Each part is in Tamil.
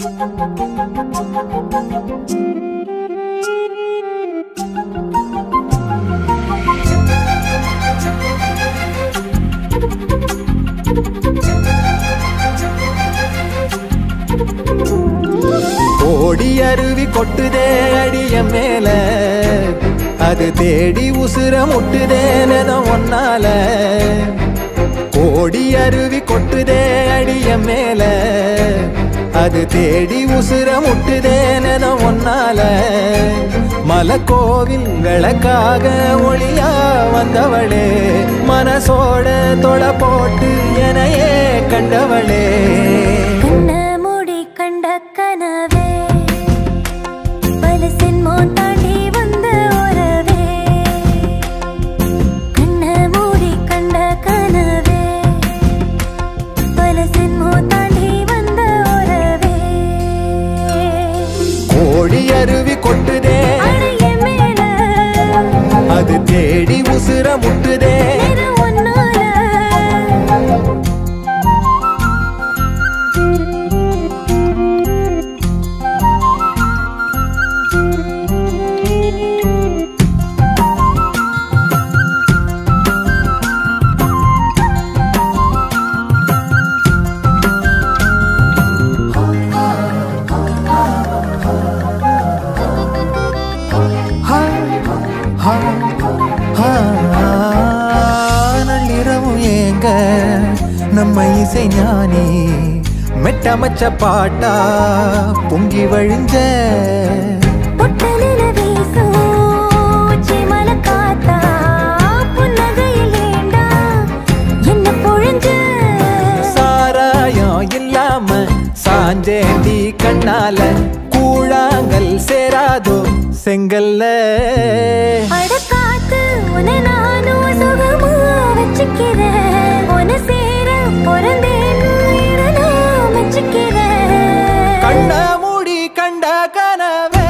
ஓடி அருவி கொட்டுதே அடிய மேல அது தேடி உசுர முட்டுதேனதம் ஒன்னால ஓடி அருவி கொட்டுதே அடிய மேல அது தேடி உசுர முட்டுதேனதம் ஒன்னால மலக்கோவில் விளக்காக ஒளியா வந்தவளே மனசோட தொட போட்டு எனையே கண்டவளே கண்ண மூடி கண்ட கனவே பல சின்மோ தாண்டி வந்த உறவே கண்ண மூடி கண்ட கனவே பல சின்மோ தாண்டி வந்த உறவே கோடி அருவி கொட்டுதே அடைய மேல அது தேடி உசுர முட்டுதே நிற ஒன்னால ஹா, ஹா, ஹா. நள்ளிரவும் ஏங்க நம்ம இசை ஞானி மெட்டமச்ச பாட்டா பொங்கி வழிஞ்ச பொட்டலில வீசும் உச்சிமல காத்தா, புன்னகையில் ஏண்டா என்ன பொழிஞ்ச? சாராயம் இல்லாம சாஞ்சேண்டி கண்ணால கூழாங்கல் சேராதோ செங்கல்ல அட காத்து, உன்னை நானும் சுகமா வச்சுக்கிறேன். உன்னை சேர பொறந்தேன்னு இரு நான் மெச்சுக்கிறேன். கண்ண மூடி கண்ட கனவே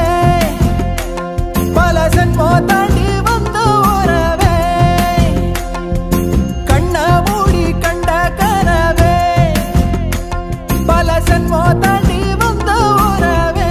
பல சென்மோ தாண்டி வந்த உறவே கண்ண மூடி கண்ட கனவே பல சென்மோ தாண்டி வந்த உறவே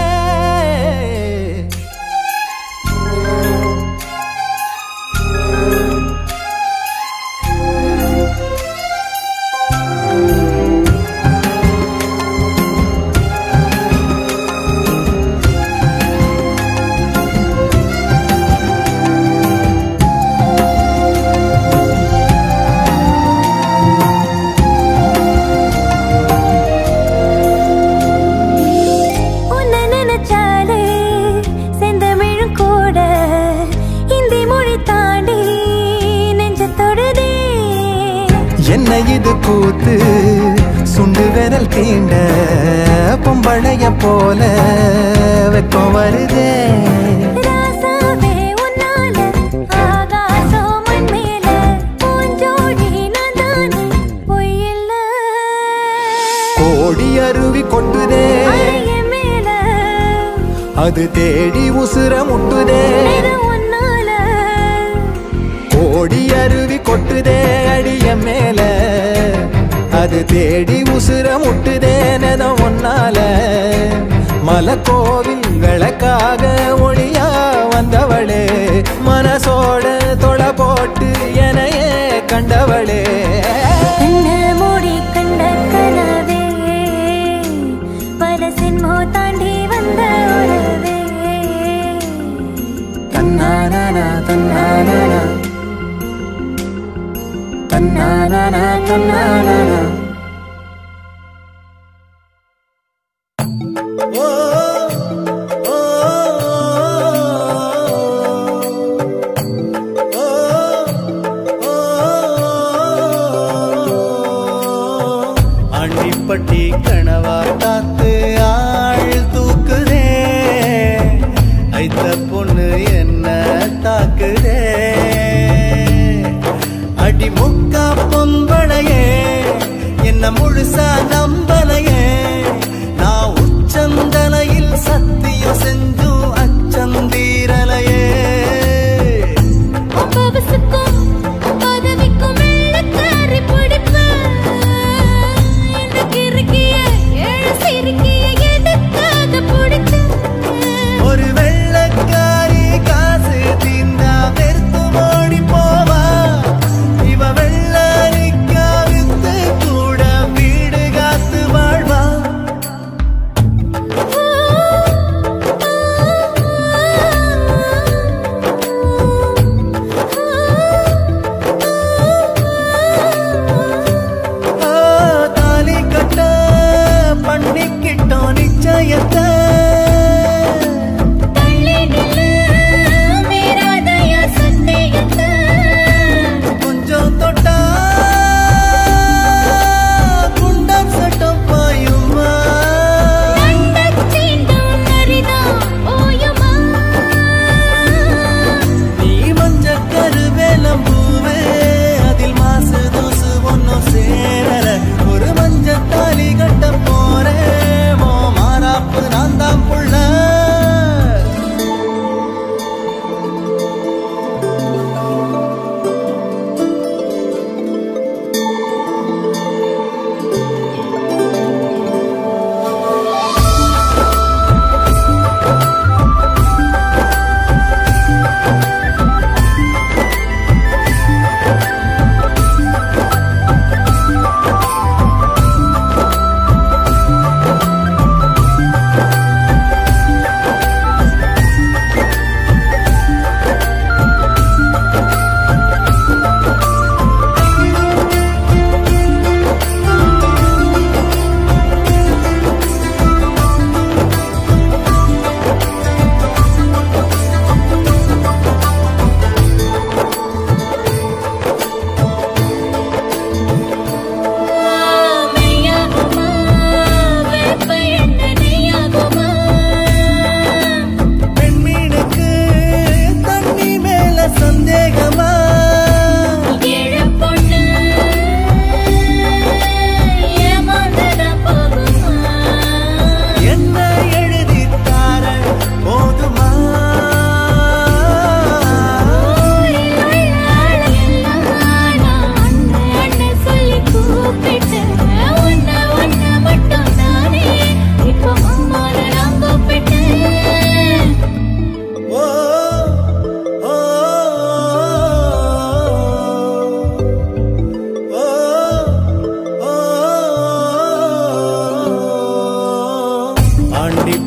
உன்னை நினைச்சாலே செந்தமிழும் கூட இந்தி மொழி தாண்டி நெஞ்ச தொடுதே என்ன இது கூத்து சுண்டு விரல் தீண்ட பொம்பளைய போல வெக்கம் வருதே ராசாவே உன்னால ஆகாசம் மண் மேல பூஞ்சோடி நான் தானே பொய்யில்ல கோடி அருவி கொட்டுதே அடைய மேல அது தேடி உசுர முட்டுதே நிற ஒன்னால கோடி அருவி கொட்டுதே அடிய மேல அது தேடி உசுர முட்டுதே நெதம் ஒன்னால மலக்கோவில் விளக்காக ஒளியா வந்தவளே மனசோட தொட போட்டு எனையே கண்டவளே கண்ண மூடி கண்ட கனவே பல சின்மோ தாண்டி வந்த உறவே தன்னானா தன்னானா தன்னானா தன்னானா ஓ ஓ அண்டிப்பட்டி கணவா காத்து ஆள் தூக்குதே ஐத்த பொண்ணு என்ன தாக்குதே அடி முக்கா பொம்பளையே என்ன முழுசா நம்பலையே நான் உச்சந்தலையில் சத்தியம் செஞ்சும் அச்சந்தீரலையே பவசுக்கும் பதவிக்கும் வெள்ளக்காரி பிடிப்ப எனக்கு இருக்கிய ஏழு சிறுக்கிய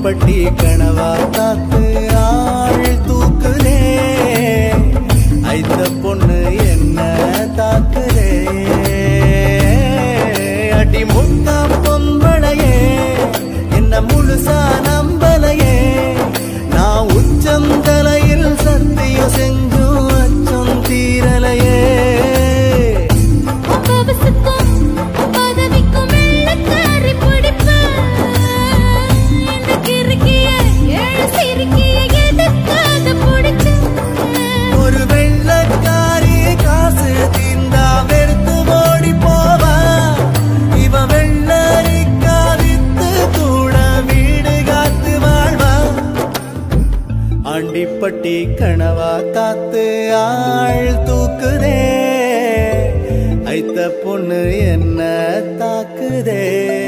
ஆண்டிப்பட்டி கனவா காத்து ஆள் தூக்குதே ஐத்த பொண்ணு என்ன தாக்குதே அடி முட்டா பொம்பளையே என்ன முழுசா நம்பலையே நான் உச்சம் தலையில் சத்தியம் செஞ்சும் அச்சம் தீரலையே பவசுக்கும் பதவிக்கும் வெள்ளக்காரி பிடிப்பு இந்த கிறுக்கிய ஏழு சிறுக்கிய எதுக்காக பிடிச்சு ஒரு வெள்ளக்காரி காசு தீந்தா வெறுத்து ஓடி போவா இவ வெள்ளரிக்கா வித்து கூட வீடு காத்து வாழ்வா ஆண்டிப்பட்டி கனவா காத்து ஆள் தூக்குதே ஐத்த பொண்ணு என்ன தாக்குதே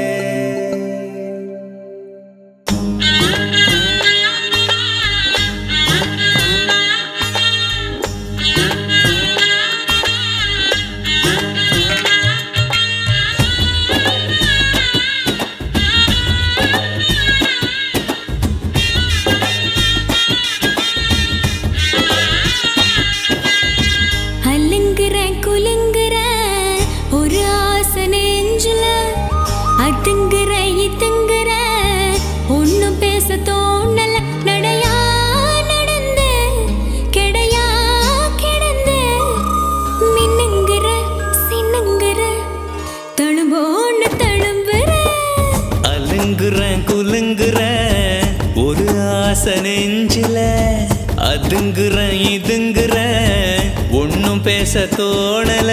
அலுங்குற குலுங்குற ஒரு ஆசை நெஞ்சுல அதுங்குற இதுங்குற ஒண்ணும் பேச தோணல நடையா நடந்த கிடையா கிடந்த மின்னுங்குற சின்னுங்குற தழும்போன்னு தழும்புற அலுங்குறேன் குலுங்குறேன் ஒரு ஆசை நெஞ்சில அதுங்குறேன் இதுங்குறேன் ஒன்னும் பேச தோணல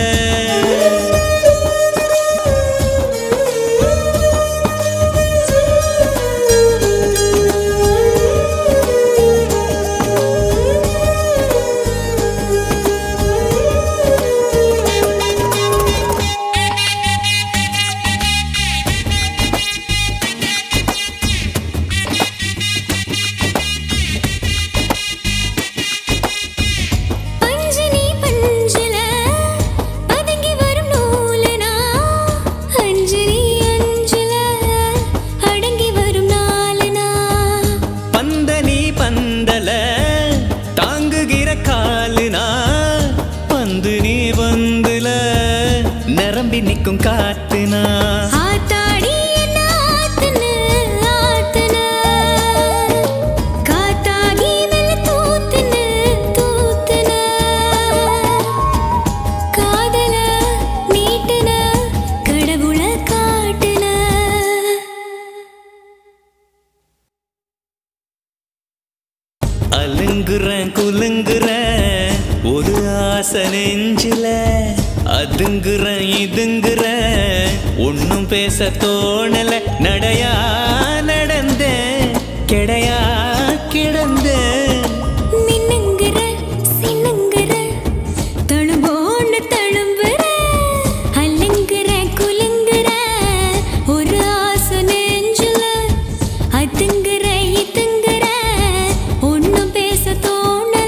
பஞ்சனி பஞ்சல பதுங்கி வரும் நூலனா அஞ்சனி அஞ்சல அடங்கி வரும் நாளனா பந்தனி பந்தல தாங்குகிற காலுனா பந்து நீ வந்துல நிரம்பி நிற்கும் காத்துனா ஆத்தாடி என்ன ஆத்துன ஆத்துன காத்தாகி மெல்ல தூத்துன தூத்துன காதல மீட்டுன கடவுள காட்டுன அலுங்குறேன் குலுங்குறேன் ஒரு ஆசை நெஞ்சில அதுங்குறேன் இதுங்குறேன் ஒன்னும் பேச தோணல நடையா நடந்தேன் கிடையா கிடந்தேன் மின்னுங்குற சின்னுங்குற தழும்போன்னு தழும்புற அல்லுங்குற குலுங்குற ஒரு ஆசை நெஞ்சுல அதுங்குற இதுங்குற ஒண்ணும் பேச தோணல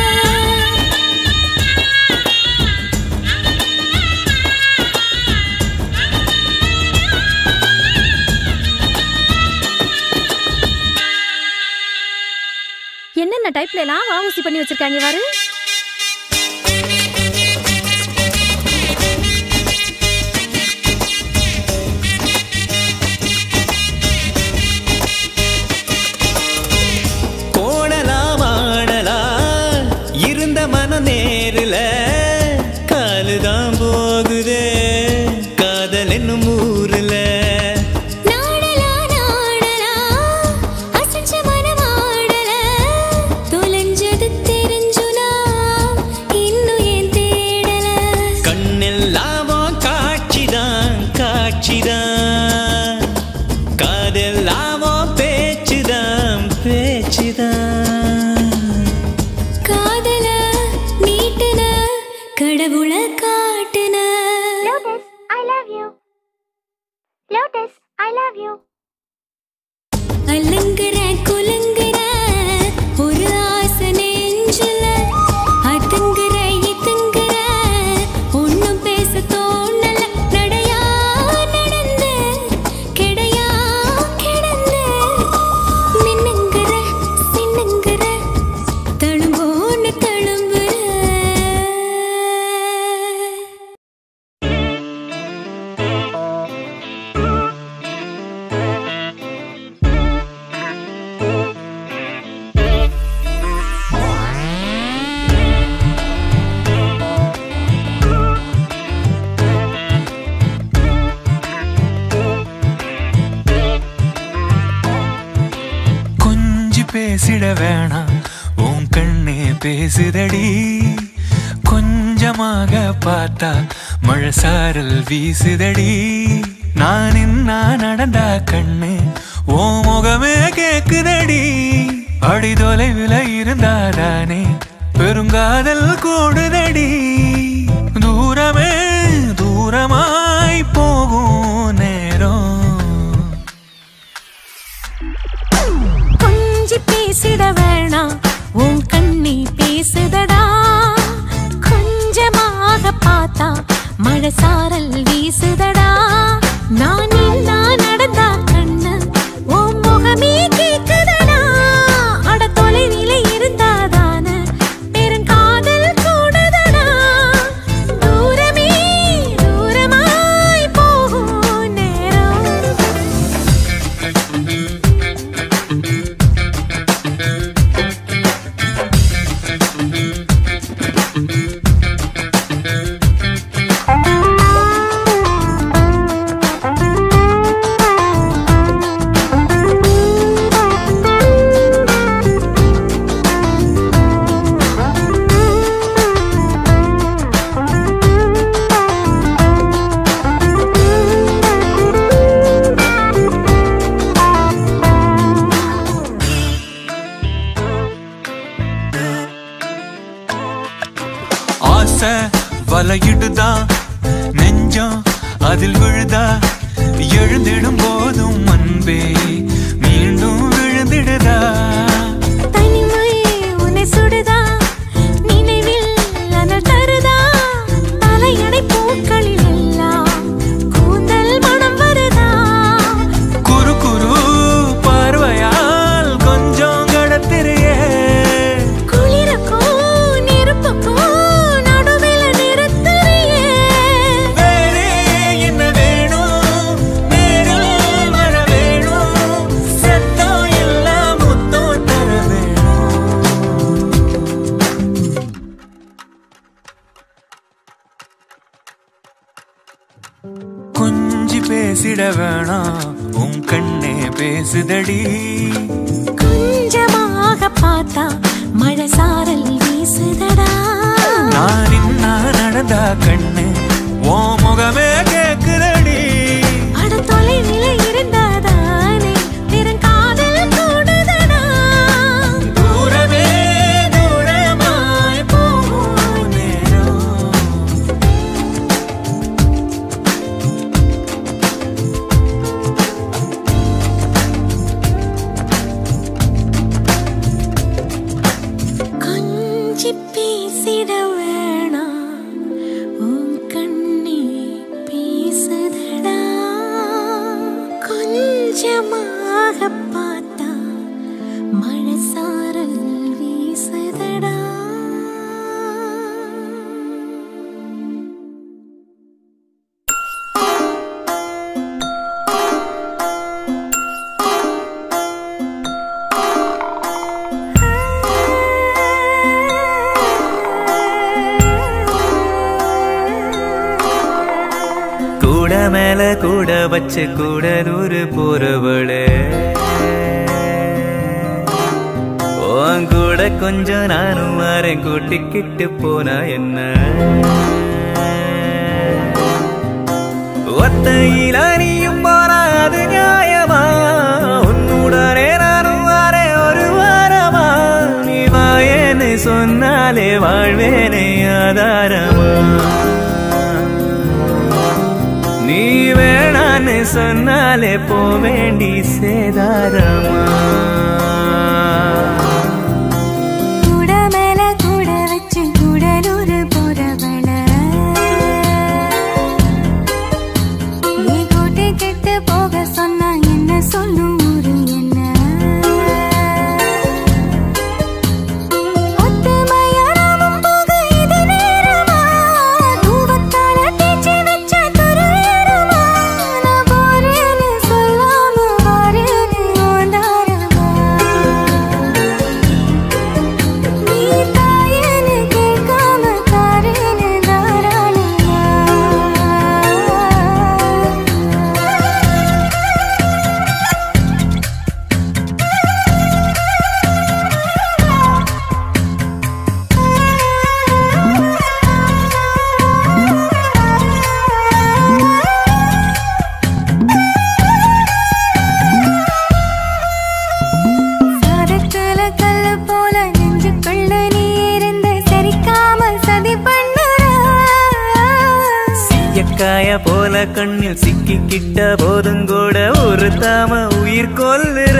என்னென்ன டைப்ல எல்லாம் வாவூசி பண்ணி வச்சிருக்காங்க பாரு கோணலா மாடலா இருந்த மன நேருல காலுதான் போகுதே காதல் என்னும் ஊருல நாடலா நாடலா அசைச்ச மனமாடல தொலைஞ்சது தெரிஞ்சுனா இன்னும் ஏன் தேடல கண்ணெல்லாமோ காட்சிதான் காட்சிதான் காதெல்லாமோ பேச்சுதான் பேச்சுதான் காதல மீட்டுன கடவுள காட்டுன Lotus, I love you. Lotus, I love you. அலங்குற குலுங்குற ஒரு ஆசை நெஞ்சுல அதுங்குற இதுங்குற ஒண்ணும் பேச தோணல நடையா நடந்த கிடையா கிடந்த பேசிட வேணாம் உன் கண்ணே பேசுதடி கொஞ்சமாக பார்த்தா மழை சாரல் வீசுதடி நான் இன்னா நடந்தா கண்ணு ஓ முகமே கேக்குதடி அடி தொலைவில் இருந்தாதானே பெருங்காதல் கூடுதடி தூரமே தூரமாய் போகும் நேரம் கொஞ்சி பேசிட வேணாம் உன் கண்ணி பேசுதடா கொஞ்சமாக பார்த்தா மழை சாரல் வீசுதடா நான் இல்லா நடந்தா கண்ணு உன் முகமே கேக்குதடா அட தொலைநிலை இருந்தாதான பெருங்காதல் கூடுதடா தூரமே தூரமாய் போகும் நேரம் ஆசை வலையிடுதா நெஞ்சம் அதில் விழுதா எழுந்திடும் போதும் அன்பே மீண்டும் விழுந்திடுதா தனிமை உன்னை சுடுதா நினைவில் அனல் தருதா தலையணை பூக்களில் எல்லாம் கூந்தல் மனம் வருதா குறு குறு பார்வையால் கொஞ்சம் கடத்திரியே குளிருக்கும் நெருப்புக்கும் நடுவில் நிறுத்துறியே வேறே என்ன வேணும் நேரில் வர வேணும் சத்தம் எல்லாம் முத்தம் தர வேணும் கொஞ்சி பேசிட வேணாம் உன் கண்ணே பேசுதடி கொஞ்சமாக பார்த்தா மழை சாரல் வீசுதடா நான் இன்னா நடந்தா கண்ணு ஓ முகமே கேக்குதடி அட தொலைநிலை இருந்தாதானே பெருங்காதல் கூடுதடா தூரமே தூரமாய் போகும் நேரம் கொஞ்சி பேசிட வேணாம் உன் கண்ணே பேசுதடா கொஞ்சமாக பார்த்தா மழை சாரல் வீசுதடா கூட மேல கூட வச்சு கூடலூர் போறவளே உன் கூட கொஞ்சம் நானும் வரேன் கூட்டிக்கிட்டு போனா என்ன ஒத்தையில நீயும் போனா அது நியாயமா உன்னுடனே நானும் வரேன் ஒரு வாரமா நீ வாயேன்னு சொன்னாலே வாழ்வேனே ஆதாரமா நீ வேணான்னு சொன்னாலே போ வேண்டி சேதாரமா கூட மேல கூட வச்சு கூடலூர் போறவள நீ கூட்டி கெட்டு போக சொன்னா என்ன சொல்லும் ஊரு என்ன ஒத்துமையா நாமும் போக இது நேரமா தூவத்தால தேய்ச்சி வச்ச துருவேறுமா நான் போறேன்னு சொல்லாம வாரேன்னு ஓந்தாரமா கண்ணில் சிக்கிக்கிட்ட போதும் கூட ஒரு தாம உயிர் கொல்லுற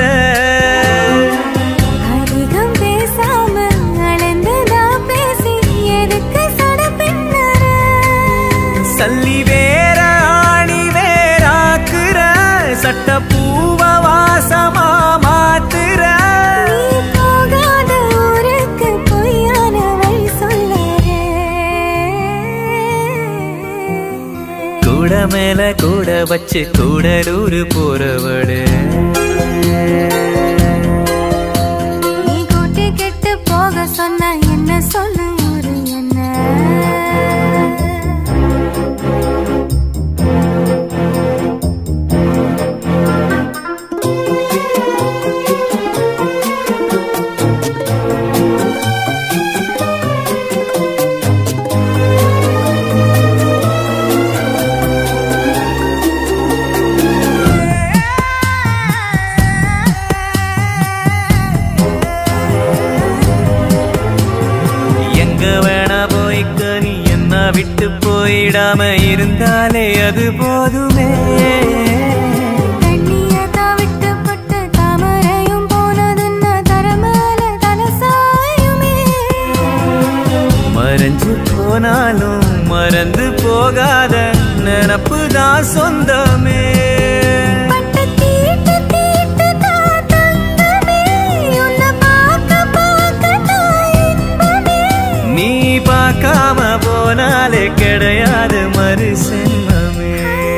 அதிகம் பேசாம அளந்துதா பேசி எதுக்கு சட பின்னர சல்லி வேற ஆணி வேறாக்குற சட்ட பூவ வாசமா மாத்துற நீ போகாத ஊருக்கு பொய்யான வழி சொல்லறே கூட மேல கூட வச்சு கூடலூர் போறவடு நீ கூட்டி கெட்டு போக சொன்ன என்ன சொல்லு ஒரு என்ன எங்க வேணா போய்க்க நீ என்ன விட்டு போயிடாம இருந்தாலே அது போதுமே தண்ணியதா விட்டு பட்டு தாமரையும் போனதுன்னா தரமேல தலசாயுமே மறைஞ்சு போனாலும் மறந்து போகாத நினப்பு தான் சொந்தமே பட்டு தீட்டு தீட்டு தான் தங்கமே உன்னை பார்க்க பார்க்க தான் இன்பமே நீ பார்க்காம போனாலே கிடையாது மறு சென்மமே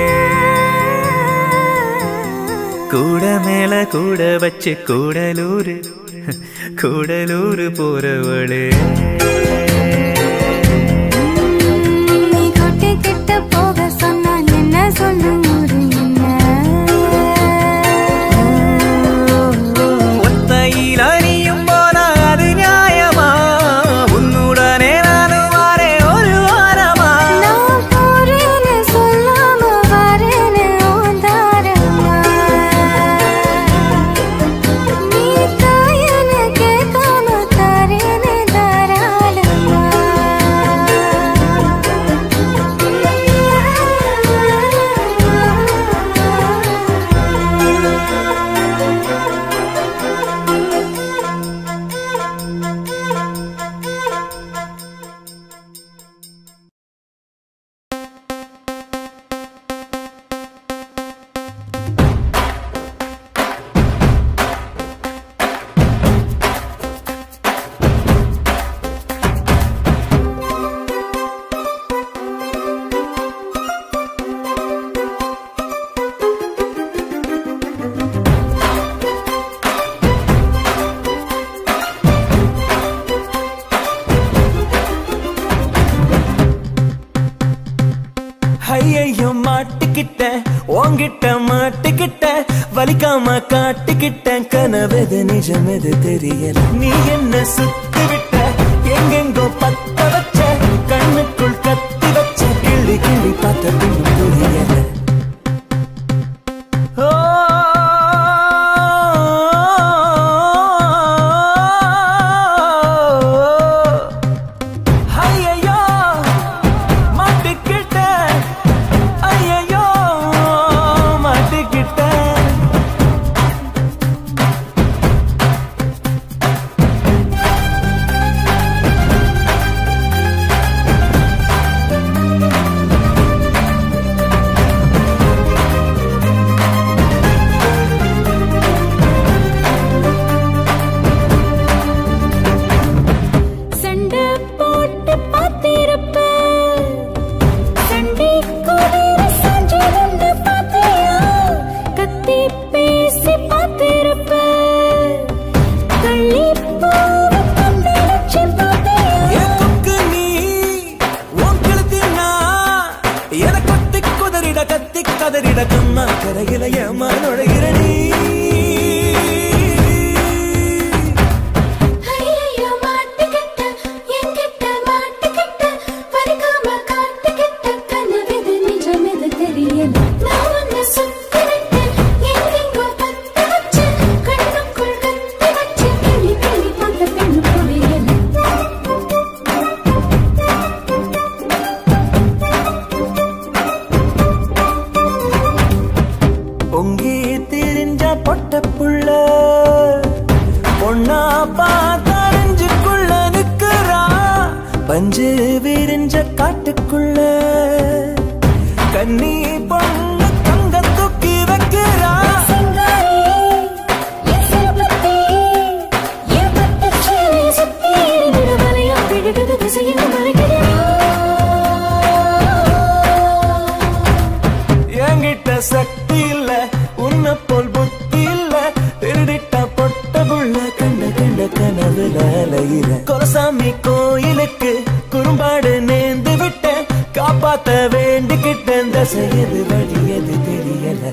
கூட மேல கூட வச்சு கூடலூர் கூடலூர் போறவளே நீ கூட்டி கிட்ட போக சொன்னா என்ன சொல்லு ஒரு என்ன ஒத்தையில் அறியும் போனா அது நியாயமா உன்னுடனே நானும் வாரேன் ஒரு வாரமா நான் போறேன்னு சொல்லாம வரேன்னு ஓந்தாரம்மா. நீ தாயன்னு கேட்காம தரேன்னு தாராளமா. ஐயையோ மாட்டிக்கிட்ட உன்கிட்ட மாட்டிக்கிட்ட வலிக்காம காட்டிக்கிட்ட கனவெது நிஜமெது தெரியல நீ என்ன சுத்தி விட்ட எங்கெங்கோ பத்த வச்ச கண்ணுக்குள் கத்தி வச்ச கிள்ளி கிள்ளி பார்த்த பின்னும் புரியல ஓ ஐயையோ மாட்டிக்கிட்ட ஐயையோ மாட்டிக்கிட்ட சண்டை போட்டு பார்த்திருப்ப. சண்டை குளிர சாஞ்சிருந்து பார்த்தியா? கத்தி பேசி பார்த்திருப்ப. கள்ளிப்பூவை கண்டடிச்சு பார்த்தியா? என் கொக்கு நீ உன் கழுத்தில் நான் என கொத்தி குதறிட கத்தி கதறிட கம்மா கரையில ஏமா நுழைகிற நீ ஐயையோ, மாட்டிக்கிட்ட, என்கிட்ட மாட்டிக்கிட்ட, வலிக்காம காட்டிக்கிட்ட, கனவெது நிஜமெது தெரியல. நான் உன்னை சுத்தி விட்டேன், எங்கெங்கோ பத்த வச்சு, கண்ணுக்குள் கத்தி வச்சு, கிள்ளி கிள்ளி பார்த்த பெண்ணு புரியல. பொங்கி திரிஞ்ச பொட்ட புள்ள பொண்ணா பார்த்தறிஞ்சுக்குள்ள நிக்கிறா பஞ்சு விரிஞ்ச காட்டுக்குள்ள கண்ணி பொண்ணு தங்க தூக்கி வைக்கிறா என்கிட்ட சக்தி இல்ல உன்னை போல் புத்தி இல்ல திருடிட்ட பொட்ட புள்ள கண்ட கண்ட கனவுல அலையிற கொலசாமி கோயிலுக்கு குறும்பாடு நேர்ந்து விட்டேன் காப்பாத்த வேண்டிக்கிட்டேன் தசையது வழியது தெரியல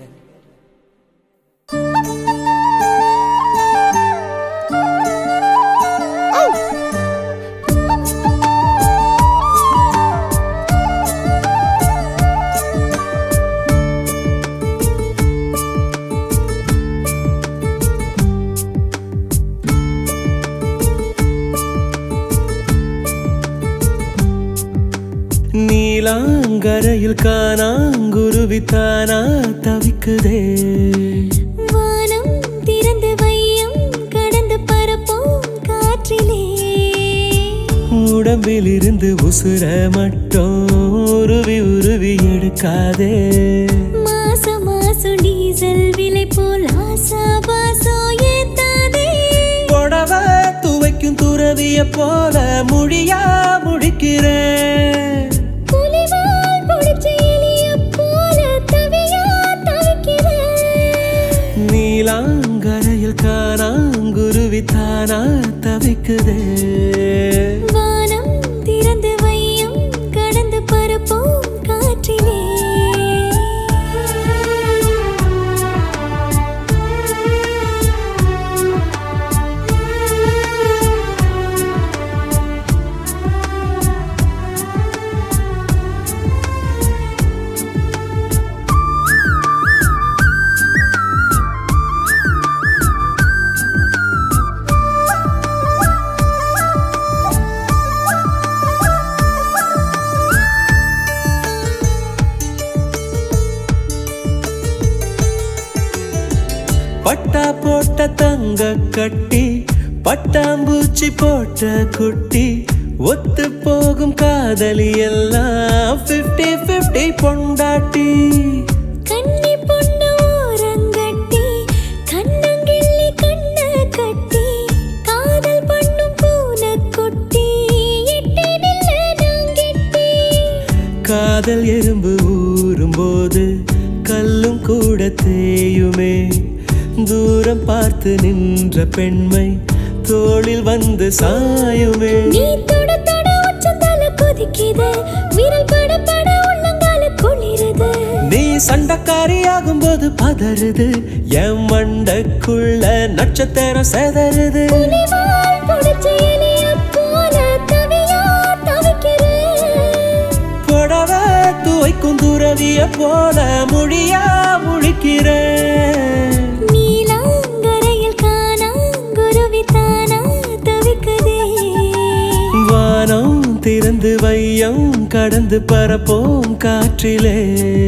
நீலாங்கரையில் காணாங்குருவி தானா தவிக்குதே வானம் திறந்து வையம் கடந்து பரப்போம் காற்றிலே உடம்பில் இருந்து உசுர மட்டும் உருவி உருவி எடுக்காதே மாசம் மாசம் டீசல் விலை போல் ஆசா பாசோ ஏத்தாதே புடவ துவைக்கும் துறவிய போல முடியா முடிக்கிறேன் புலிவால் புடிச்ச எலிய போல தவியா தவிக்கிறேன் நீலாங்கரையில் காணாங்குருவி தானா தவிக்குதே வானம் திறந்து வையம் கடந்து பரப்போம் காற்றிலே பட்டா போட்ட தங்க கட்டி பட்டாம்பூச்சி போட்ட குட்டி ஒத்து போகும் காதலி எல்லாம் 50 50 பொண்டாட்டி கன்னி பொண்ணு ஓரங்கட்டி கண்ணங்கிள்ளி கண்ண கட்டி காதல் பண்ணும் பூனை குட்டி எட்டி நில்ல நாங்கெட்டி காதல் எறும்பு ஊறும்போது கல்லும் கூட தேயுமே தூரம் பார்த்து நின்ற பெண்மை தோளில் வந்து சாயுமே நீ தொட தொட உச்சந்தால கொதிக்குது விரல் பட பட உள்ளங்கால குளிருது நீ சண்டக்காரியாகும் போது பதறுது என் மண்டக்குள்ள நட்சத்திரம் செதறுது புலிவால் புடிச்ச எலிய போல தவியா தவிக்கிறேன் புடவ துவைக்கும் துறவிய போல முடியா முழிக்கிறேன் நீலாங்கரையில் காணா குருவி தானா தவிக்குதே வானம் திறந்து வையம் கடந்து பரப்போம் காற்றிலே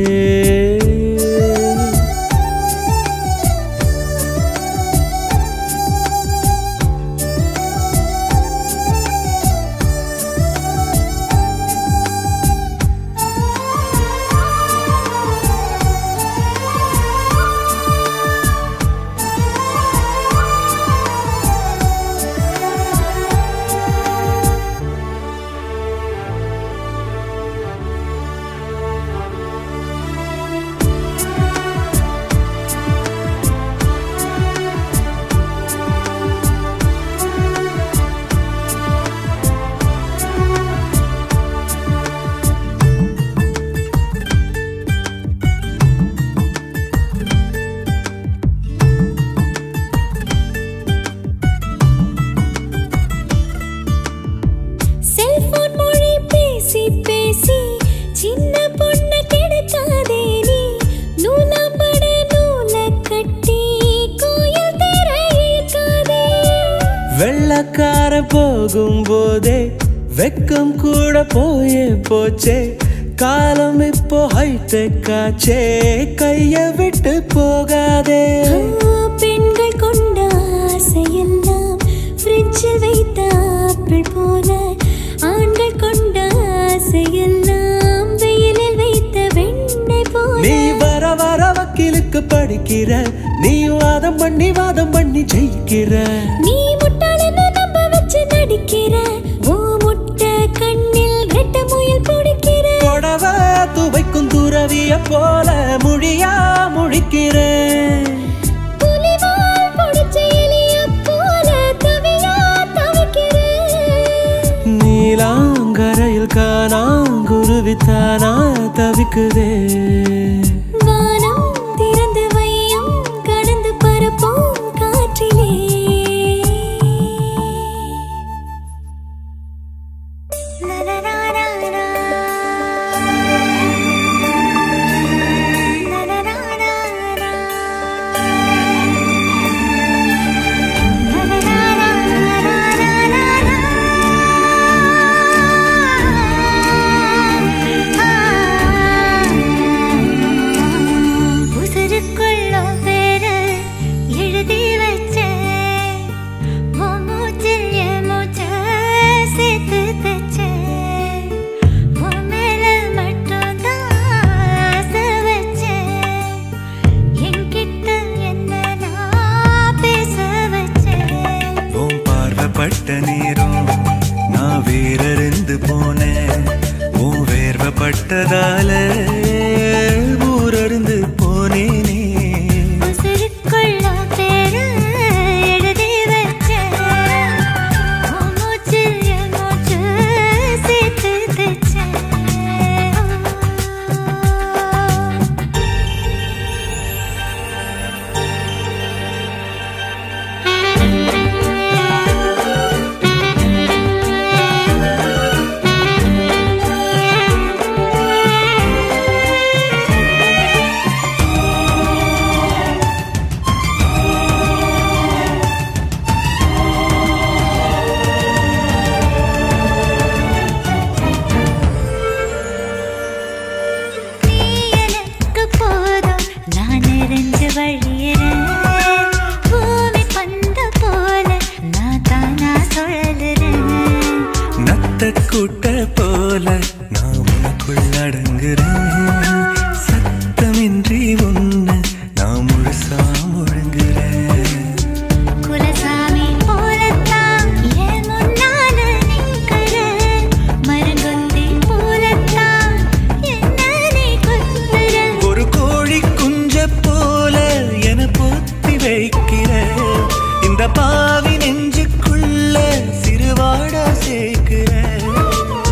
செல்போன் மொழி பேசி பேசி சின்ன பொண்ணு கெடுக்காதே நீ நூலாம்பட நூல கட்டி கோயில் தெர இழுக்காதே வெள்ளக்கார போகும் போதே வெக்கம் கூட போயே போச்சே காலம் இப்போ ஹைடெக் ஆச்சே கைய விட்டு போகாதே பெண்கள் கொண்ட ஆசையெல்லாம் ஃப்ரிட்ஜில் வைத்த ஆப்பிள் போல ஆண்கள் கொண்ட ஆசையெல்லாம் வெயிலில் வைத்த வெண்ணெய் போல நீ வர வர வக்கீலுக்கு படிக்கிற நீ வாதம் பண்ணி வாதம் பண்ணி ஜெயிக்கிற நீ முட்டாளன்னு நம்ப வச்சு நடிக்கிற ஓ முட்டை கண்ணில் ரெட்ட முயல் பிடிக்கிற புடவ துவைக்கும் துறவிய போல மொழியா முழிக்கிறேன் புலிவால் பிடிச்ச எலிய போல தவியா தவிக்கிறேன் நீலாங்கரையில் காணாங்குருவித்தானா தவிக்குதே வானம் திறந்து வையும் கடந்து பரப்போம் காற்றிலே உசுருக்குள்ள பேரு எழுதி வச்சேன் உன் மூச்சில் என் மூச்சை சேர்த்து தச்சேன் உன் மேல மட்டும்தான் ஆசை வச்சேன் என்கிட்ட என்ன நான் பேச வச்சேன் உன் பார்வைப்பட்ட நேரம் நான் வேறறிந்து போனேன் உன் வேர்வைப்பட்டதால ஊரறிந்து போனேனே உசுருக்குள்ள பேரு எழுதி வச்சேன் உன் மூச்சில் என் மூச்சை சேர்த்து தச்சேன் நீ எனக்கு போதும் நான் நிறைஞ்சு வழியிறேன் பூமி பந்த போல நான் தானா சுழலுறேன் நத்த கூட்ட போல நான் உனக்குள் அடங்குறேன் சத்தமின்றி உன்னை நான் முழுசா முழுங்குறேன் குலசாமி போலத்தான் என் முன்னால நிக்கிற மரங்கொத்தி போலத்தான் என்ன நீ கொத்துற ஒரு கோழி குஞ்ச போல என பொத்தி வைக்கிற இந்த பாவி நெஞ்சுக்குள்ள சிறுவாடா சேர்க்கிற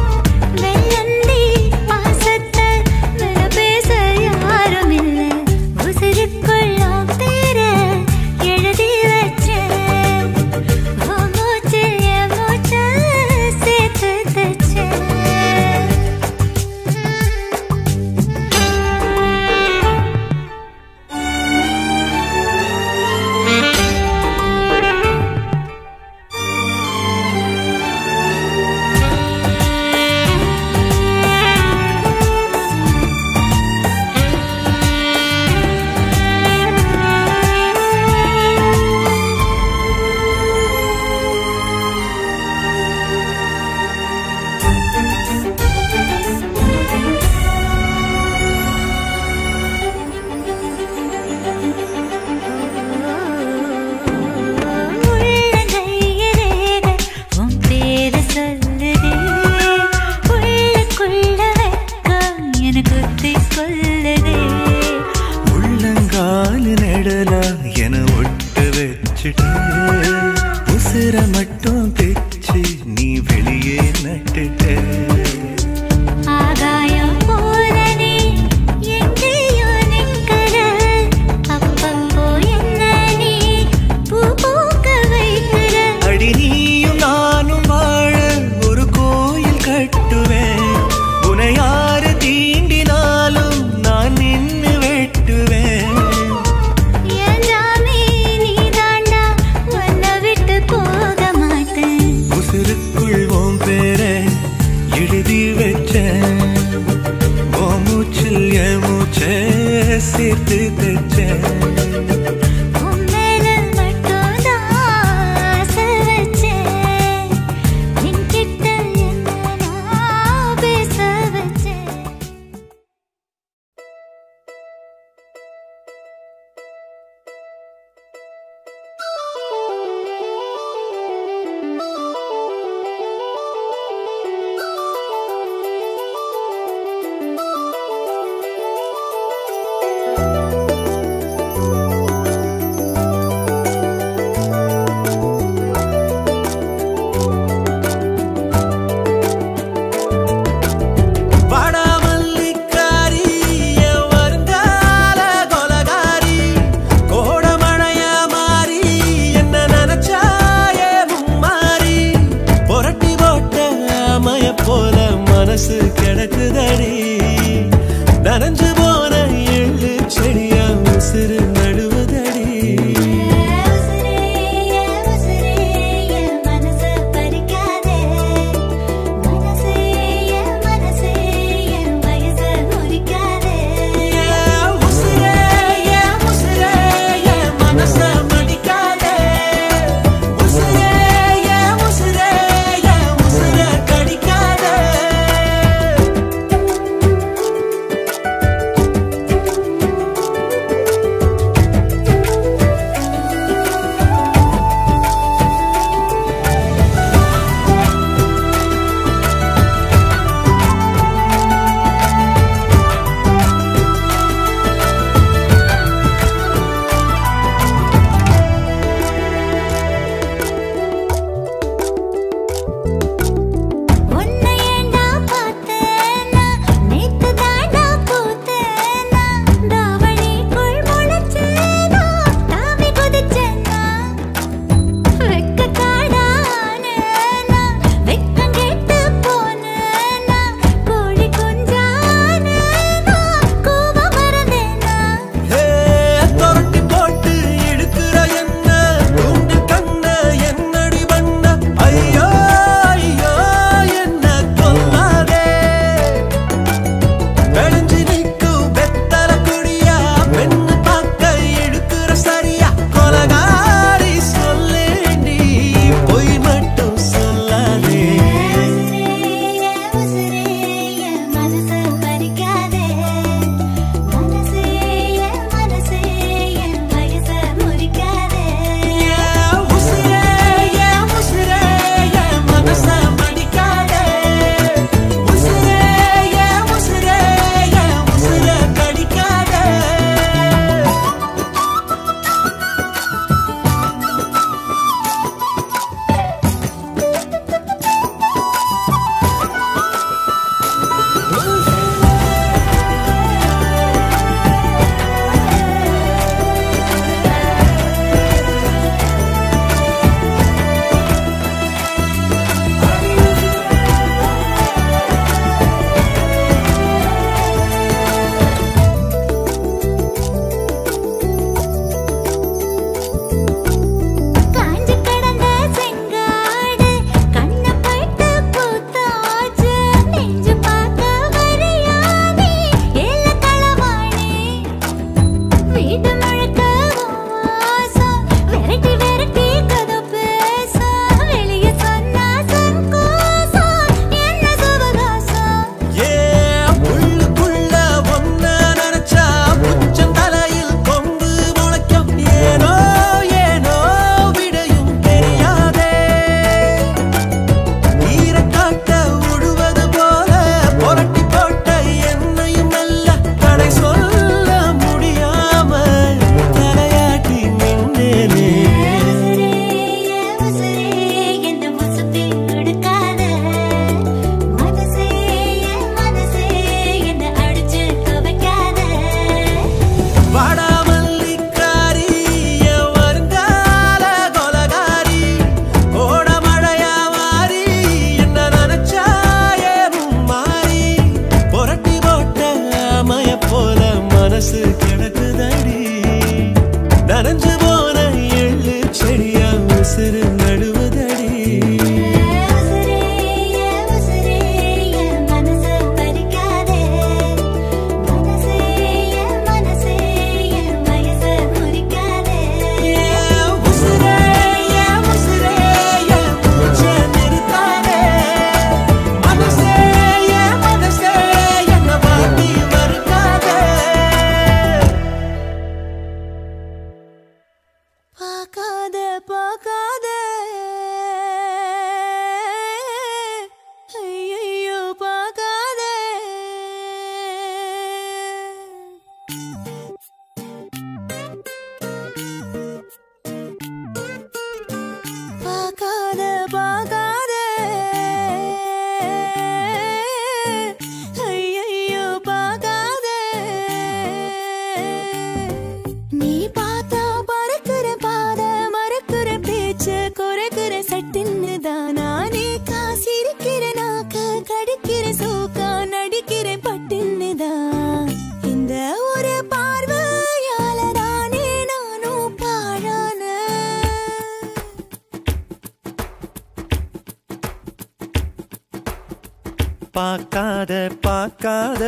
பார்க்காத பார்க்காத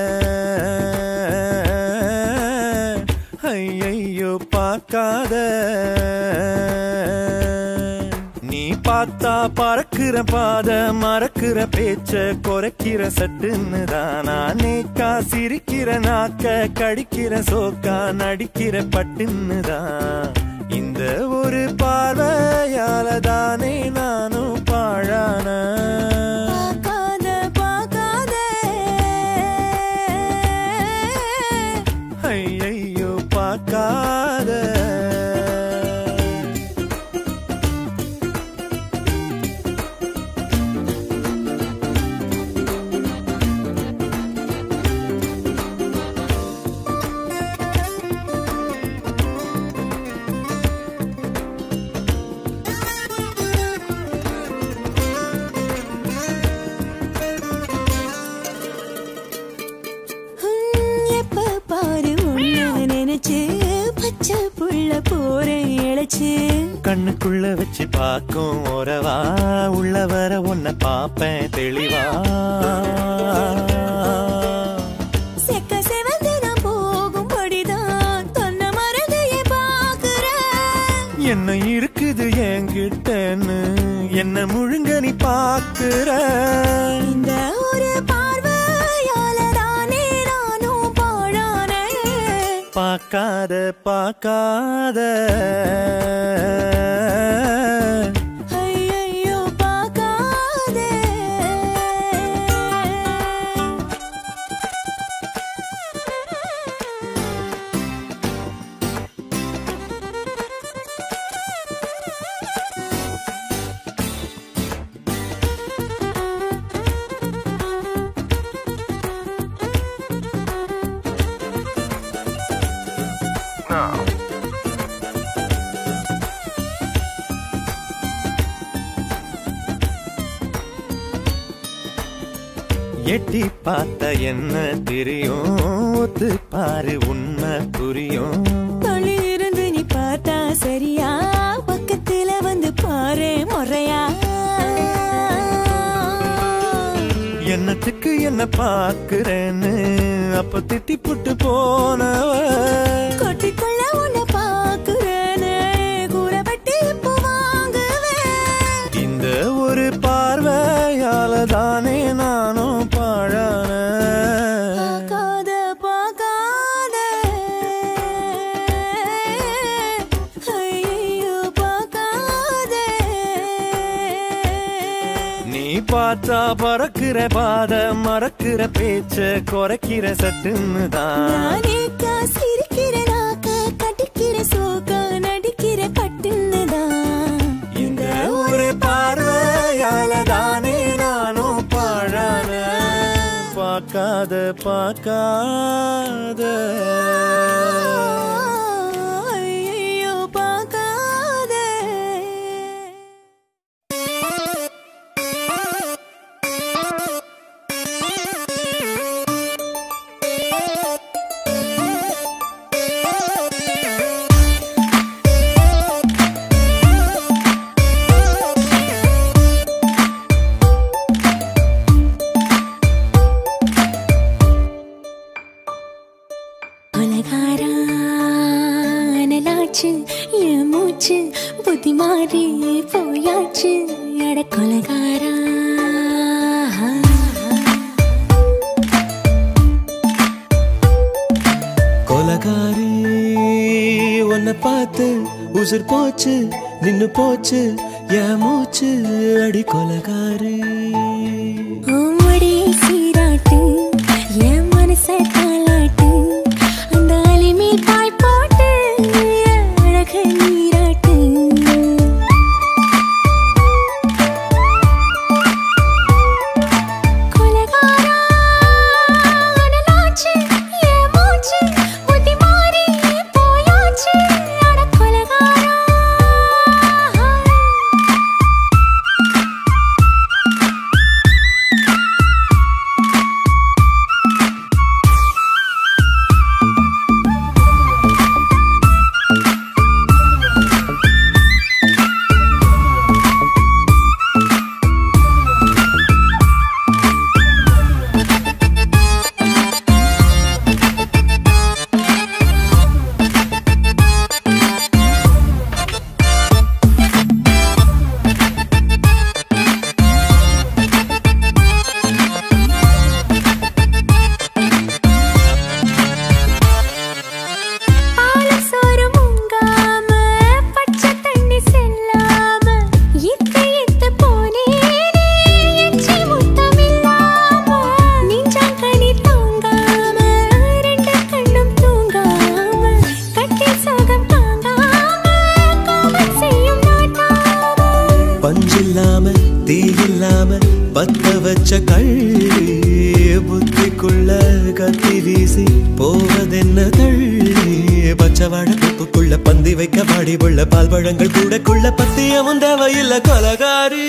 ஐயையோ பார்க்காத நீ பார்த்தா பறக்கிற பாத மறக்கிற பேச்ச குறைக்கிற சட்டுன்னு தான் நேக்கா சிரிக்கிற நாக்க கடிக்கிற சோக்கா நடிக்கிற பட்டுன்னு தான் இந்த ஒரு பார்வையால தானே நானும் பாழான பார்க்காத பார்க்காத ஐயையோ பார்க்காத ஹம், எப்ப பாரு உன்னை நினைச்சு பச்சை புள்ள போறேன் இழைச்சு கண்ணுக்குள்ள வச்சு பார்க்கும் உறவா உள்ள வர உன்னை பார்ப்பேன் தெளிவா செக்க செவந்து நான் போகும்படிதான் தொன்ன மறதையே பாக்குறேன் என்ன இருக்குது என்கிட்டன்னு என்ன முழுங்க நீ பாக்குற இந்த ஒரு பார்வையால தானே நானும் பாழானேன் பார்க்காத பார்க்காத ஐயையோ பார்க்காதே எட்டி பார்த்த என்ன தெரியும் ஒத்து பாரு உண்மை புரியும் தொழி இருந்து நீ பார்த்தா சரியா பக்கத்துல வந்து பாரு முறையா என்னத்துக்கு என்ன பாக்குறேன்னு அப்ப திட்டி புட்டு போனவ கொட்டிக்கொள்ள உன்னை பாக்குறேன்னு கூறப்பட்டு இப்போ வாங்குவேன் இந்த ஒரு பார்வையால தானே நானும் பாழான பார்க்காத பார்க்காத ஐயோ பார்க்காத நீ பார்த்தா பறக்கிற பாத மறக்கிற பேச்ச குறைக்கிற சட்டுன்னு தான் நானேக்கா சிரிக்கிற நாக்க கடிக்கிற சோக்கா நடிக்கிற பட்டுன்னுதான் இந்த ஒரு பார்வையால தானே நானும் பாழான பார்க்காத பார்க்காத ஐயோ பார்க்காத உலகாரா அனலாச்சு என் மூச்சு புத்தி மாறி போயாச்சு எட கொலகாரா கொலகாரி உன்னை பார்த்து உசுர் போச்சு நின்னு போச்சு என் மூச்சு அடி கொலகாரி ஓமடி சீராட்டு என் மனச தாளாட்டு அந்த அலிமேல் பாய் போட்டு என் அழக நீராட்டு கொலகாரா அனலாச்சு என் மூச்சு புத்தி மாறி போயாச்சு அட கொலகாரா இல்லாம தீ இல்லாம பத்த வச்ச கள்ளி புத்திக்குள்ள கத்தி வீசி போவதென்ன தள்ளி பச்சை வாழை தொப்புக்குள்ள பந்தி வைக்க பாடி உள்ள பால் பழங்கள் கூடக்குள்ள பத்தியமும் தேவையில்லை கொலகாரி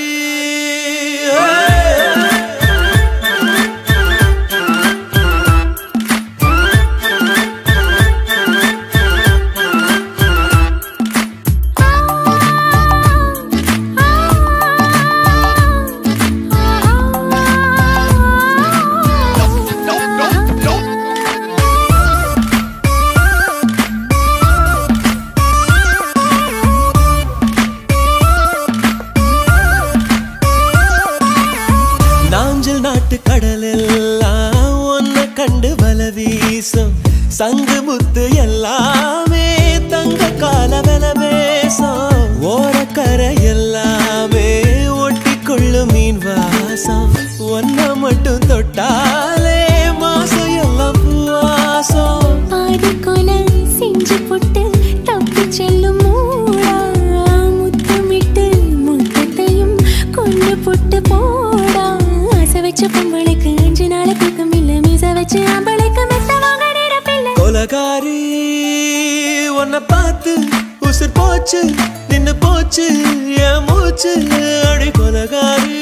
நாஞ்சல் நாட்டு கடலெல்லாம் ஒன்ன கண்டு வல வீசும் சங்கு முத்து எல்லாமே தங்க கால வெல பேசும் ஓரக்கரை எல்லாமே ஒட்டிக்கொள்ளும் மீன் வாசம் ஒன்ன மட்டும் தொட்டாலே மாசம் எல்லாம் பூவாசம் பாதி கொலை செஞ்சு போட்டு தப்பி செல்லும் மூடா முத்தமிட்டு முத்தத்தையும் கொண்டு போட்டு போடா ஆசை வச்ச பொம்பளைக்கு அஞ்சு நாள் தூக்கம் இல்ல மீச வச்சு ஆம்பளைக்கு மெத்த வாங்க நிரப்பில்லை கொலகாரி உன்னை பார்த்து உசுர் போச்சு நின்னு போச்சு என் மூச்சு அடி கொலகாரி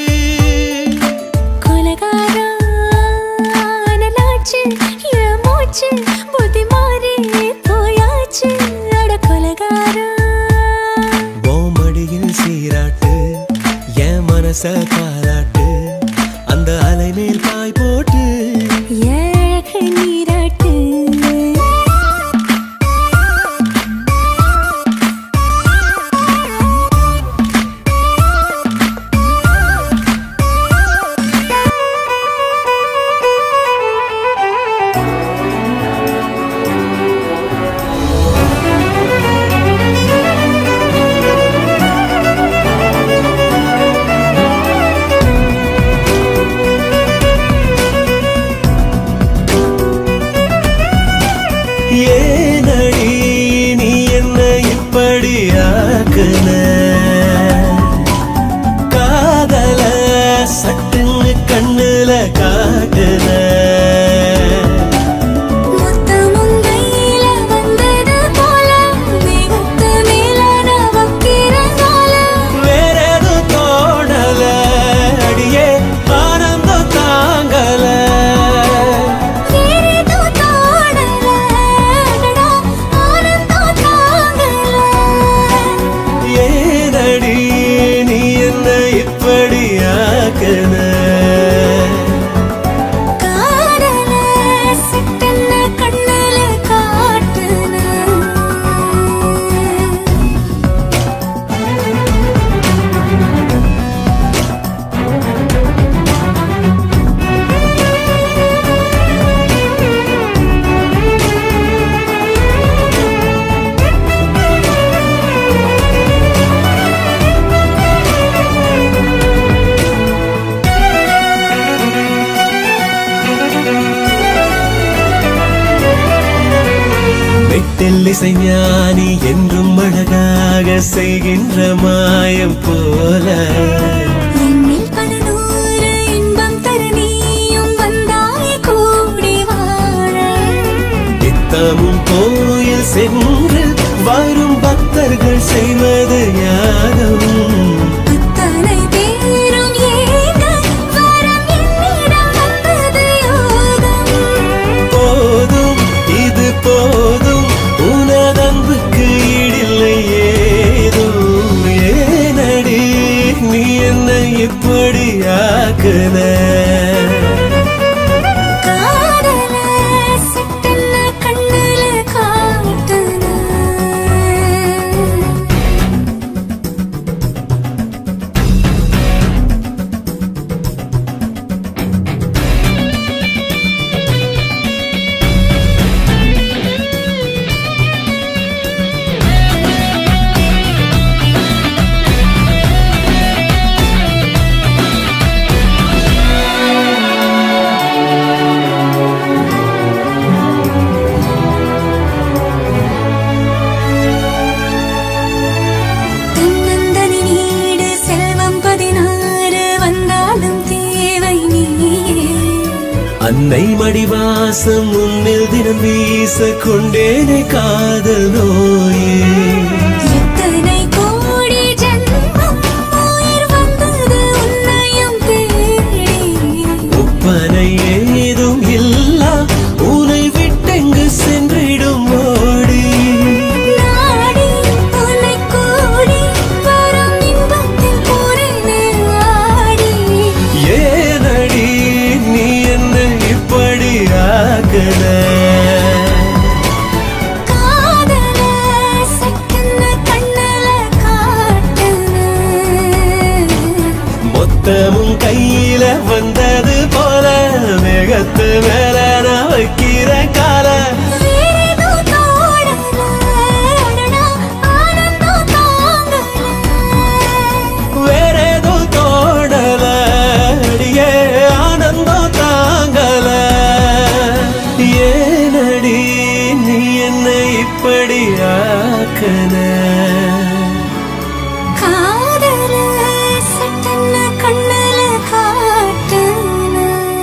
கொலகாரா அனலாச்சு என் மூச்சு புத்தி மாறி போயாச்சு அட கொலகாரா மடியில் சீராட்டு என் மனச பாராட்டு அந்த அலை மேல் பாய் போட்டு ஏழக நீராட்டு ஏனடி நீ என்ன இப்படி ஆக்குன காதல சட்டுன்னு கண்ணுல காட்டுன முத்தமும் கையில வந்தது போல தெய்வத்து மேல நான் வைக்கிறேன் போல வேற எதுவும் தோணல அடியே ஆனந்தம் தாங்கல ஏதோ தோணல அடடா ஆனந்தம் தாங்கல ஏனடி நீ என்ன இப்படி ஆக்குன காதல சிட்டன கண்ணுல காட்டுன வெட்டில் இசைஞானி என்றும் அழகாக செய்கின்ற மாயம் போல என்னில் பல நூறு இன்பம் தர நீயும் வந்தாய் கூடி வாழ நித்தமும் கோயில் சென்று வரும் பக்தர்கள் செய்வது யாரும் அத்தனை பேரும் ஏங்க வரம் என்னிடம் வந்தது யோகம் போதும் இது போதும் உனதன்புக்கு ஈடில்லை ஏதும் ஏனடி நீ என்ன இப்படி ஆக்குன காதல சிட்டன கண்ணுல காட்டுன அன்னை மடிவாசம் உன்னில் தினம் வீச கொண்டேனே காதல் நோயே எத்தனை கோடி ஜென்மம் உயிர் வந்தது உன்னையும் தேடி ஒப்பனை ஏதும் இல்லா உனை விட்டெங்கு சென்றிடும் ஓடி நாடி உன்னை கூடி வரும் இன்பத்தில் பூரணே ஆடி ஏனடி நீ என்ன இப்படி ஆக்குன காதல சட்டுன்னு கண்ணல காட்டுன மொத்தமும் கையில வந்தது போல மேகத்து மேல நான் வைக்கிற கால வேறேதோ தோடல அடடா ஆனந்தம் தாங்கல வேறேதோ தோடல அடியே ஆனந்தம் தாங்கல ஏனடி நீ என்னை இப்படி ஆக்கன காதல சட்டுன்னு கண்ணல காட்டுன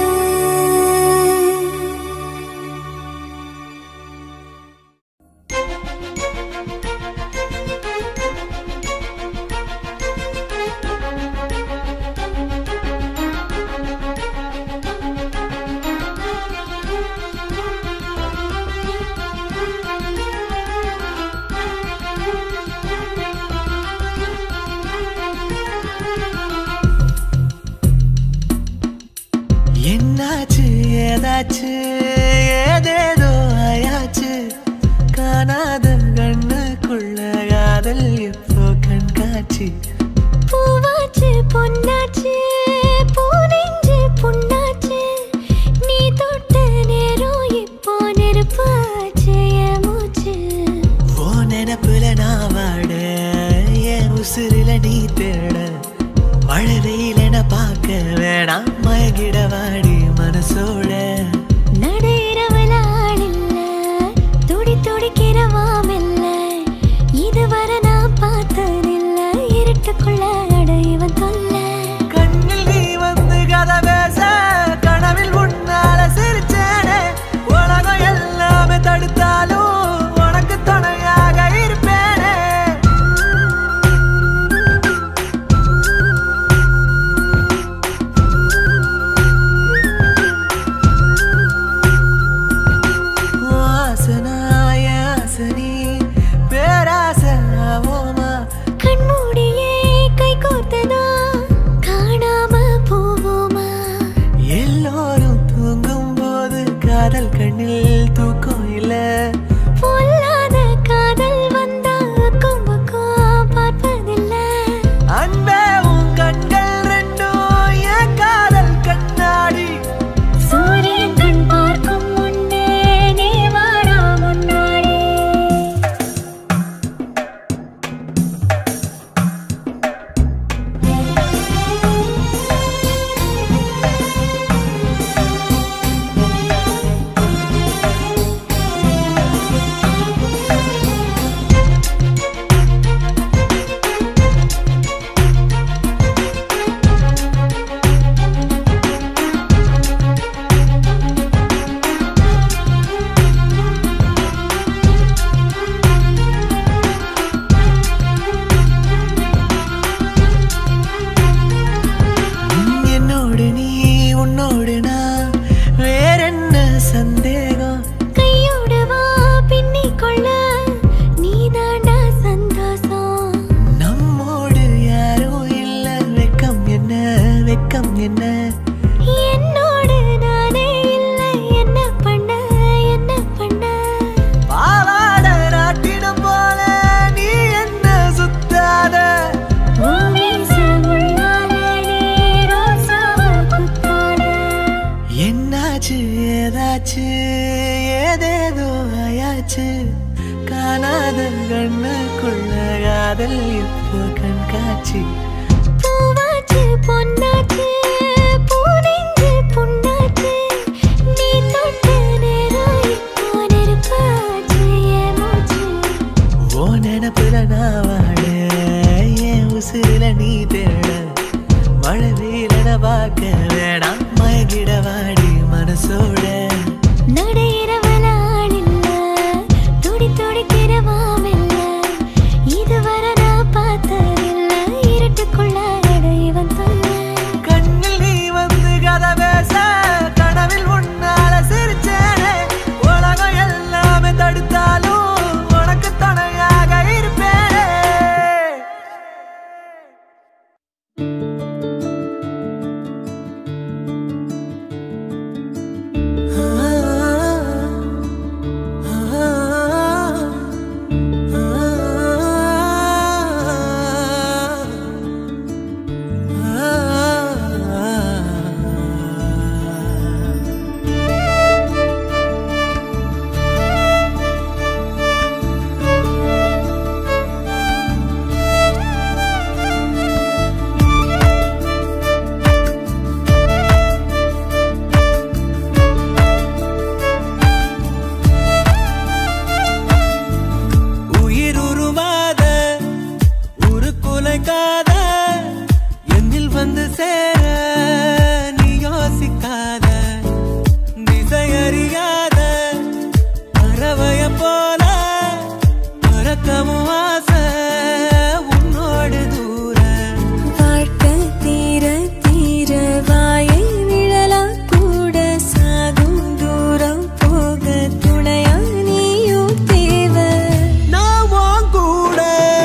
என்னாச்சு ஏதாச்சு ஏதேதோ ஆயாச்சு காணாத கண்ணுக்குள்ள காதல் இப்போ கண்காட்சி பூவாச்சு பொன்னாச்சு பூனெஞ்சு புண்ணாச்சு நீ தொட்ட நேரம் இப்போ நெருப்பாச்சு என் மூச்சு ஓ நினப்புல நான் வாட என் உசுரில நீ தேட மழை வெயிலென பார்க்க வேணாம் மயங்கிட வாடி மனசோட நடையிறவல ஆளில்ல துடி துடிக்கிறவாமில்ல இதுவரை நான் பார்த்ததில்ல இருட்டுக்குள்ள அடைவன் தொல்ல கண்ணில் நீ வந்து கதை பேச கனவில் உன்னால சிரிச்சேனே உலகம் எல்லாமே தடுத்தாலும் உனக்கு துணையாக இருப்பேனே வாசனாய ஆசனி பேராசனாவோமா கண்மூடியே கை கோர்த்ததா காணாம போவோமா எல்லோரும் தூங்கும் போது காதல் கண்ணில் தூக்கம் இல்ல பொல்லாத காதல் வந்தா அக்கம் பக்கம் பார்ப்பதில்லை அன்பே உன் கண்கள் ரெண்டும் என் காதல் கண்ணாடி சூரியன் கண் பார்க்கும் முன்னே நீ வாடா முன்னாடி என்னோடு நீ உன்னோடு நான் வேறென்ன சந்தேகம் கையோடு வா பின்னிக் கொள்ள நீதாண்டா சந்தோஷம் நம்மோடு யாரும் இல்ல வெக்கம் என்ன வெக்கம் என்ன என்னோடு நானே இல்லை என்ன பண்ண என்ன பண்ண பாவாட நாட்டிடம் போல நீ என்ன சுத்தாத உன் மீசை முள்ளாலே நீ ரோசாவை குத்தாத. என்னாச்சு ஏதாச்சு ஏதேதோ ஆயாச்சு காணாத கண்ணுக்குள்ள காதல் இப்போ கண்காட்சி பூவாச்சு பொன்னாச்சு பூனெஞ்சு புண்ணாச்சு நீ தொட்ட நேரம் இப்போ நெருப்பாச்சு என் மூச்சு ஓ நினப்புல நான் வாட என் உசுரில நீ தேட மழை வெயிலன பார்க்க வேணாம் மயங்கிட வாடி மனசோட நடையிறவனாளில்ல, துடி துடிக்கிறவாமில்ல. இதுவரை நான் பார்த்ததில்ல, இருட்டுக்குள்ள அட இவன் தொல்லை. கண்ணில் நீ வந்து கதை பேச கனவில் உன்னால சிரிச்சேனே உலகம் எல்லாமே தடுத்தாலும் உனக்கு துணையாக இருப்பேனே உயிர் உருவாத ஒரு குலைக்காத என்னில் வந்து சேர நீ யோசிக்காத திசை அறியாத பறவைய போல பறக்கவும் ஆசை உன்னோடு தூர வாழ்க்கை தீர தீர வாயை நிழலா கூட சாகும் தூரம் போக துணையா நீயும் தேவை நான் உன் கூட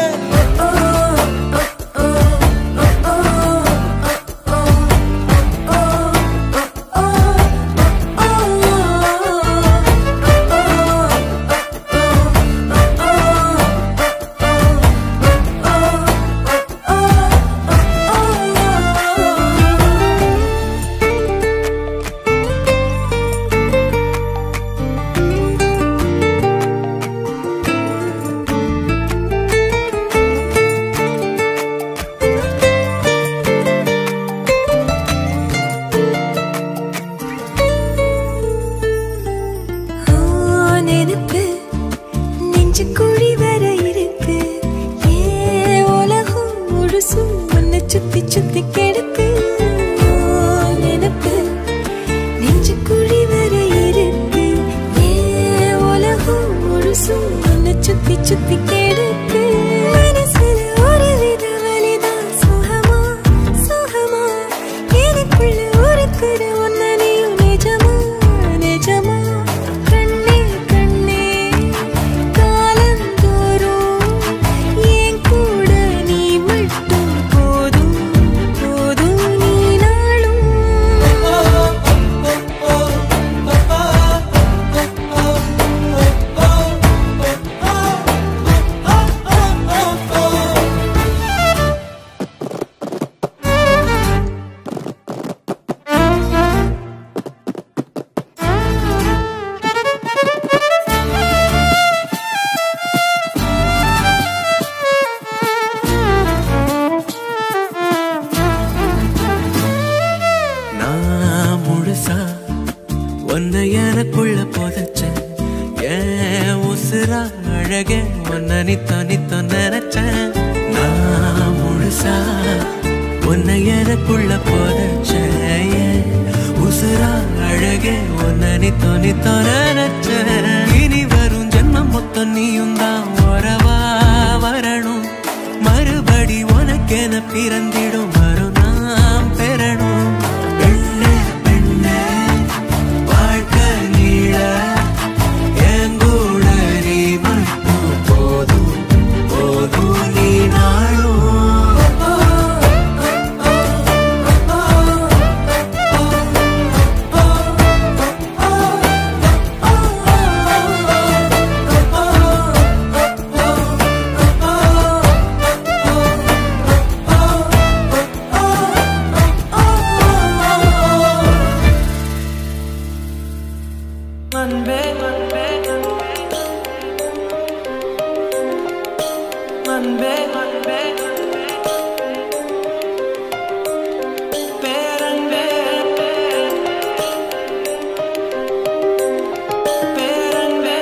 ஓ, நெருப்பு நெஞ்சு குழி வர இருக்கு ஏ உலகம் முழுசும் உன்னை சுத்தி சுத்தி கிடக்கு ஓ, நெருப்பு நெஞ்சு குழி வர இருக்கு ஏ உலகம் முழுசும் உன்னை சுத்தி சுத்தி கிடக்கு மனசுல ஒரு வித வலிதான் சுகமா சுகமா எனக்குள்ள ஒருக்குற உன்னை நீயும் நிஜமா நிஜமா கண்ணே கண்ணே காலந்தோறும் என் கூட நீ மட்டும் போதும் போதும் நீ நாளும் நான் முழுசா உன்னை எனக்குள்ள புதைச்சேன் ஏன் உசுரா அழகே உன்னை நித்த நித்த நினைச்சேன் நான் முழுசா உன்னை எனக்குள்ள புதைச்சேன் ஏன் உசுரா அழகே உன்னை நித்த நித்த நினைச்சேன் இனி வரும் ஜென்மம் மொத்தம் நீயும் தான் உறவா வரணும் மறுபடி உனக்கென பிறந்திடும் வரும் நாம் பெறணும் பெண்ணே பெண்ணே வாழ்க்கை நீள என் கூட நீ மட்டும் போதும் போதும் நீ நாளும் அன்பே அன்பே அன்பே அன்பே பேரன்பே பேரன்பே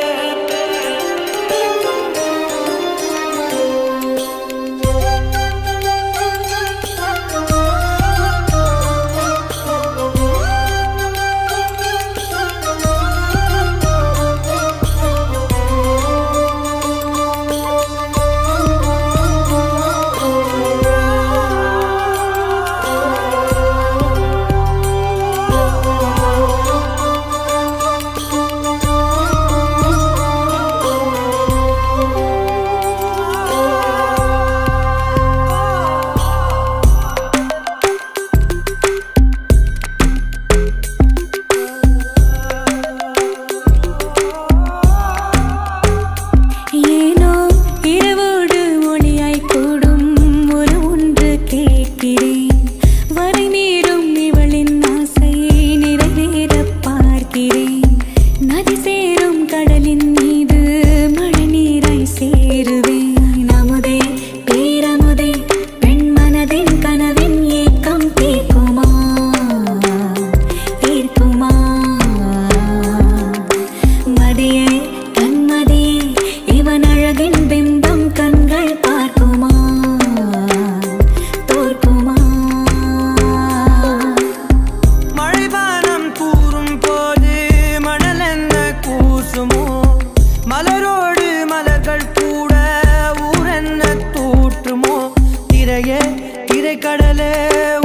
பற்றுமோ திரையே திரைக்கடலே